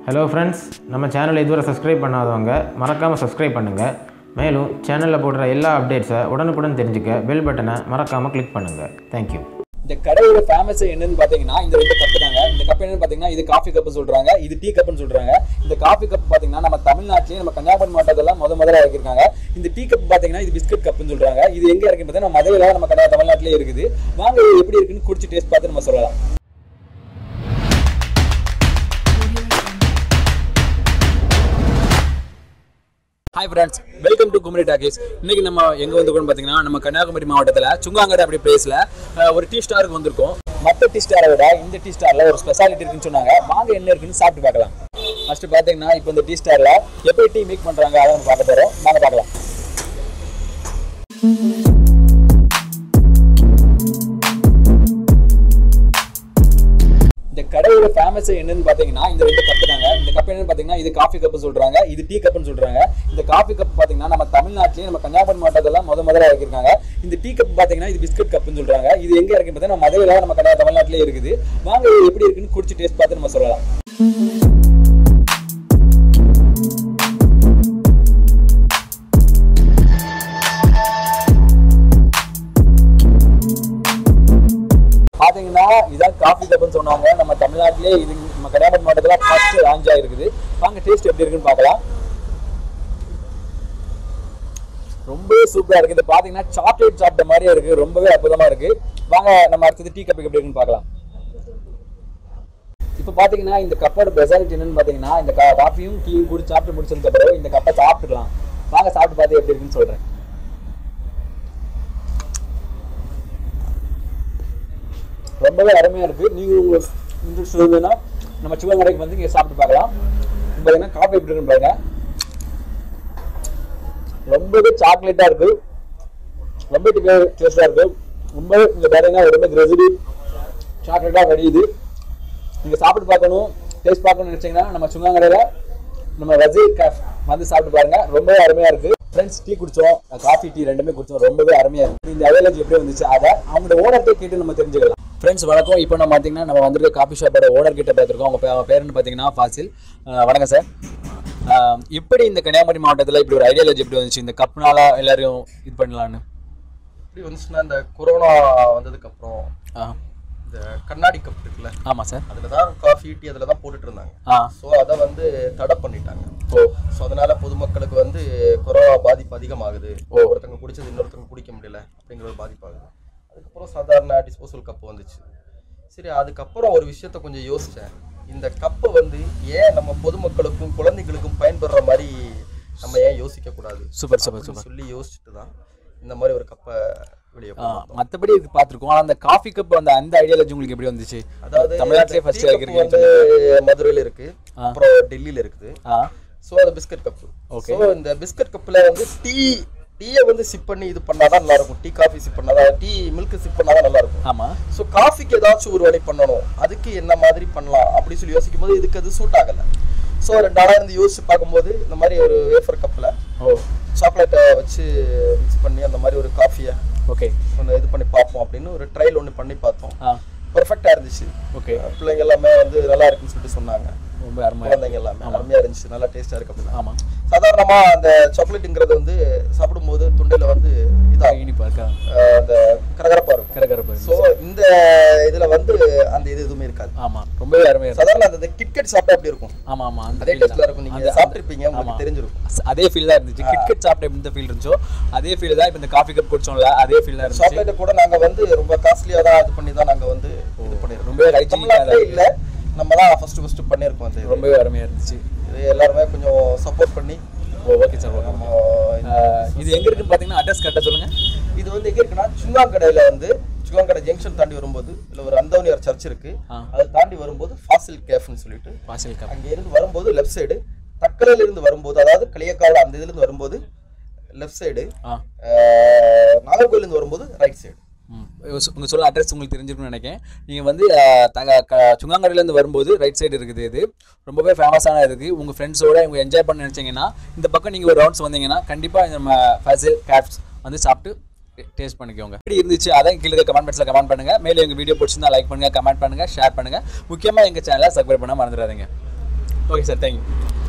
Hello friends நம்ம சேனலை இதுவரை சப்ஸ்கிரைப் பண்ணாதவங்க மறக்காமல் சப்ஸ்கிரைப் பண்ணுங்கள் மேலும் சேனலில் போடுற எல்லா அப்டேட்ஸை உடனுக்குடன் தெரிஞ்சுக்க பெல் பட்டனை மறக்காமல் கிளிக் பண்ணுங்கள் தேங்க்யூ இந்த கடையோட ஃபேமஸ் என்னன்னு பாத்தீங்கன்னா இந்த ரெண்டு கப்பு தாங்க இந்த கப் என்னன்னு பாத்தீங்கன்னா இது காஃபி கப் சொல்றாங்க இது டீ கப்னு சொல்றாங்க இந்த காஃபி கப் பாத்தீங்கன்னா நம்ம தமிழ்நாட்டிலேயே நம்ம கன்னியாகுமரி மாவட்டத்தில் முத முதல்ல இறக்கிருக்காங்க இந்த டீ கப் பாத்தீங்கன்னா இது பிஸ்கட் கப்னு சொல்றாங்க இது எங்க இருக்கு பார்த்தீங்கன்னா நம்ம மதுரையில நம்ம கடை தமிழ்நாட்டிலே இருக்குது வாங்க இது எப்படி இருக்குன்னு குடிச்சு டேஸ்ட் பார்த்து நம்ம சொல்லலாம் hi friends welcome to Kumari talkies இன்னைக்கு நம்ம எங்க வந்திருக்கோம் பாத்தீங்கன்னா நம்ம கன்னியாகுமரி மாவட்டத்துல சுங்காங்கடை அப்படி பிளேஸ்ல ஒரு டீ ஸ்டாருக்கு வந்திருக்கோம் மற்ற டீ ஸ்டாரை விட இந்த டீ ஸ்டார்ல ஒரு ஸ்பெஷாலிட்டி இருக்குன்னு சொன்னாங்க வாங்க என்ன இருக்குன்னு சாப்பிட்டு பார்க்கலாம் ஃபர்ஸ்ட் பாத்தீங்கன்னா இப்போ இந்த டீ ஸ்டார்ல எப்படி டீ மேக் பண்றாங்க அதை நம்ம பார்க்க போறோம் வாங்க பார்க்கலாம் இந்த கடையோட ஃபேமஸ் என்னன்னு பாத்தீங்கன்னா இந்த ரெண்டு கப்பு தாங்க இந்த கப் என்னன்னு பாத்தீங்கன்னா இது காஃபி கப் சொல்றாங்க இது டீ கப்னு சொல்றாங்க இந்த காஃபி கப் பாத்தீங்கன்னா நம்ம தமிழ்நாட்டிலேயே நம்ம கன்னியாகுமரி மாவட்டத்தில் முத முதல்ல இறக்கிருக்காங்க இந்த டீ கப் பாத்தீங்கன்னா இது பிஸ்கட் கப்னு சொல்றாங்க இது எங்க இருக்கு பார்த்தீங்கன்னா மதுரையில நம்ம கடை தமிழ்நாட்டிலே இருக்குது வாங்க இது எப்படி இருக்குன்னு குடிச்சு டேஸ்ட் பார்த்து நம்ம சொல்லலாம் பாத்தீங்கன்னா இதான் காஃபி கப்னு சொன்னாங்க நம்ம தமிழ்நாட்டிலே இது நம்ம கன்னியாகுமரி மாவட்டத்தில் ஃபர்ஸ்ட் லான்ச் ஆயிருக்குது வாங்க டேஸ்ட் எப்படி இருக்குன்னு பார்க்கலாம் ரொம்பவே சூப்பரா இருக்கு இது பாத்தீங்கன்னா சாக்லேட் சாப்பிட்ட மாதிரியே இருக்கு ரொம்பவே அற்புதமா இருக்கு வாங்க நம்ம அடுத்தது டீ கப் எப்படி இருக்குன்னு பார்க்கலாம் இப்போ பாத்தீங்கன்னா இந்த கப்போட ஸ்பெஷாலிட்டி என்னன்னு பாத்தீங்கன்னா இந்த கா- காஃபியும் டீயும் கூட சாப்பிட்டு முடிச்சதுக்கு அப்புறம் இந்த கப்பை சாப்பிட்டுக்கலாம் வாங்க சாப்பிட்டு பார்த்து எப்படி இருக்குன்னு சொல்றேன் ரொம்பவே அருமையா இருக்கு நீங்க உங்க இன்ட்ரெஸ்ட் இருந்ததுன்னா நம்ம சிவன் கடைக்கு வந்து இங்க சாப்பிட்டு பார்க்கலாம் இப்போ பாத்தீங்கன்னா காஃபி எப்படி இருக்குன்னு பாருங்க ரொம்பவே சாக்லேட்டா இருக்கு ரொம்ப டேஸ்டா இருக்கு ரொம்ப இங்க பாத்தீங்கன்னா ரொம்ப கிரெசிடி சாக்லேட்டா வடியுது நீங்க சாப்பிட்டு பார்க்கணும் டேஸ்ட் பார்க்கணும்னு நினைச்சீங்கன்னா நம்ம சுங்காங்கடையில நம்ம ரஜி கேஃப் வந்து சாப்பிட்டு பாருங்க ரொம்பவே அருமையா இருக்கு ஃப்ரெண்ட்ஸ் டீ குடிச்சோம் காஃபி டீ ரெண்டுமே குடிச்சோம் ரொம்பவே அருமையா இருக்கு இந்த அவைலஜி எப்படி வந்துச்சு அதை அவங்களோட ஓனர்கிட்ட கேட்டு நம்ம தெரிஞ்சுக்கலாம் ஃப்ரெண்ட்ஸ் வணக்கம் இப்போ நம்ம பார்த்தீங்கன்னா நம்ம வந்திருக்க காஃபி ஷாப்போட ஓனர் கிட்ட பார்த்துருக்கோம் அவங்க பே- அவங்க பேருன்னு பார்த்தீங்கன்னா ஃபாசில் அஹ் வணக்கம் சார் அஹ் எப்படி இந்த கன்னியாகுமரி மாவட்டத்தில் இப்படி ஒரு ஐடியாலஜி எப்படி வந்துச்சு இந்த கப்னால எல்லாரையும் இது பண்ணலான்னு இப்படி வந்துச்சுன்னா இந்த கொரோனா வந்ததுக்கு அப்புறம் ஆ இந்த கண்ணாடி கப் இருக்குல்ல ஆமாம் சார் அதுல தான் காஃபி டீ அதில் தான் போட்டுட்டு இருந்தாங்க ஆ ஸோ அதை வந்து தடை பண்ணிட்டாங்க ஓ ஸோ அதனால பொதுமக்களுக்கு வந்து கொரோனா பாதிப்பு அதிகமாகுது ஒருத்தங்க குடிச்சது இன்னொருத்தங்க குடிக்க முடியல அப்படிங்கிற ஒரு பாதிப்பு ஆகுது அதுக்கப்புறம் சாதாரண டிஸ்போசல் கப் வந்துச்சு சரி அதுக்கப்புறம் ஒரு விஷயத்த கொஞ்சம் யோசிச்சேன் இந்த கப்பை வந்து ஏன் நம்ம பொதுமக்களுக்கும் குழந்தைகளுக்கும் பயன்படுற மாதிரி நம்ம ஏன் யோசிக்க கூடாது சூப்பர் சூப்பர் அப்படின்னு சொல்லி யோசிச்சுட்டு தான் இந்த மாதிரி ஒரு கப்பை வெளியே கொண்டு மற்றபடி இது பார்த்துருக்கோம் ஆனால் அந்த காஃபி கப் அந்த அந்த ஐடியாலஜி உங்களுக்கு எப்படி வந்துச்சு அதாவது தமிழ்நாட்டிலே ஃபர்ஸ்ட் டீ கப் இருக்கிறீங்க வந்து மதுரையில இருக்கு அப்புறம் டெல்லியில இருக்குது ஆ ஸோ அது பிஸ்கட் கப் ஸோ இந்த பிஸ்கட் கப்ல வந்து டீ டீயை வந்து சிப் பண்ணி இது பண்ணாதான் நல்லா இருக்கும் டீ காஃபி சிப் பண்ணாதான் டீ மில்க் சிப் பண்ணாதான் நல்லா இருக்கும் ஆமாம் ஸோ காஃபிக்கு ஏதாச்சும் ஒரு வழி பண்ணணும் அதுக்கு என்ன மாதிரி பண்ணலாம் அப்படி சொல்லி யோசிக்கும் போது இதுக்கு அது சூட் ஆகல ஸோ ரெண்டாயிரம் இருந்து யோசிச்சு பார்க்கும்போது இந்த மாதிரி ஒரு வேஃபர் கப்பில் ஓ சாக்லேட்டை வச்சு மிக்ஸ் பண்ணி அந்த மாதிரி ஒரு காஃபியை ஓகே ஒன்று இது பண்ணி பார்ப்போம் அப்படின்னு ஒரு ட்ரையல் ஒன்று பண்ணி பார்த்தோம் ஆ பெர்ஃபெக்டாக இருந்துச்சு ஓகே பிள்ளைங்க எல்லாமே வந்து நல்லா இருக்குன்னு சொல்லிட்டு சொன்னாங்க ரொம்ப அருமையாக குழந்தைங்க எல்லாமே அருமையா இருந்துச்சு நல்லா டேஸ்டா இருக்கு அப்படின்னா ஆமாம் சாதாரணமா அந்த சாக்லேட்டுங்கிறது வந்து சாப்பிடும்போது தொண்டையில வந்து இதாகும் இனிப்பா இருக்கா அஹ் அந்த கரகரப்பா இருக்கும் கரகரப்பு ஸோ இந்த இதுல வந்து அந்த இது எதுவுமே இருக்காது ஆமாம் ரொம்பவே அருமையாக இருக்கு சாதாரண அந்த கிட்கட் சாப்பிட்டா எப்படி இருக்கும் ஆமாம் ஆமாம் அந்த அதே feel டேஸ்ட்ல தான். இருக்கும் நீங்க அந்த- சாப்பிட்டிருப்பீங்க ஆமா. உங்களுக்கு தெரிஞ்சிருக்கும் அஸ்- அதே ஃபீல் தான் இருந்துச்சு கிட்கட் சாப்பிட்ட எப்படி இந்த ஃபீல் இருந்துச்சோ அதே ஃபீல் தான் இப்போ இந்த காஃபி கப் குடிச்சோம்ல அதே ஃபீல் தான் இருந்துச்சு சாக்லேட்டை கூட நாங்க வந்து ரொம்ப காஸ்ட்லியா தான் இது பண்ணி தான் நாங்க வந்து இது பண்ணிருக்கோம் ரொம்பவே hygienic-ஆ தமிழ்நாட்டிலே தான் இல்ல நம்ம தான் ஃபர்ஸ்ட் ஃபர்ஸ்ட் பண்ணியிருக்கோம் அந்த இது. ரொம்பவே அருமையாக இருந்துச்சு இது எல்லாருமே கொஞ்சம் சப்போர்ட் பண்ணி ஓ ஓகே சார் ஓகே நம்ம இந்த இது எங்கே இருக்குன்னு பார்த்தீங்கன்னா அட்ரஸ் கரெக்டாக சொல்லுங்கள் இது வந்து எங்க இருக்குன்னா சுங்காங்கடையில வந்து சுங்காங்கடை ஜங்ஷன் தாண்டி வரும்போது இதுல ஒரு அந்தோனியார் சர்ச் இருக்கு ஆ. அதை தாண்டி வரும்போது ஃபாசில் கேஃப்னு சொல்லிட்டு வாசல் கப் அங்க இருந்து வரும்போது லெஃப்ட் சைடு தக்கரையில இருந்து வரும்போது அதாவது களியக்காடு அந்த இதுல இருந்து வரும்போது லெஃப்ட் சைடு ஆ நாகர்கோயில இருந்து வரும்போது ரைட் சைடு ம் உங்கள் சொல்ல அட்ரஸ் உங்களுக்கு தெரிஞ்சிருக்கும்னு நினைக்கிறேன் நீங்கள் வந்து அஹ், தங்க க- சுங்காங்கடையிலேருந்து வரும்போது ரைட் சைடு இருக்குது இது ரொம்பவே ஃபேமஸான இருக்குது உங்கள் ஃப்ரெண்ட்ஸோட இவங்க என்ஜாய் பண்ண நினச்சிங்கன்னா இந்த பக்கம் நீங்கள் ஒரு ரவுண்ட்ஸ் வந்தீங்கன்னா கண்டிப்பாக நம்ம ஃபசில் கேப்ஸ் வந்து சாப்பிட்டு டேஸ்ட் பண்ணிக்கோங்க எப்படி இருந்துச்சு அதான் கீழே கமெண்ட் பாக்ஸில் கமெண்ட் பண்ணுங்கள் மேலே எங்கள் வீடியோ பிடிச்சிருந்தா லைக் பண்ணுங்கள் கமெண்ட் பண்ணுங்கள் ஷேர் பண்ணுங்கள் முக்கியமாக எங்கள் சேனலை சப்ஸ்கிரைப் பண்ண மறந்துடாதீங்க ஓகே சார் தேங்க்யூ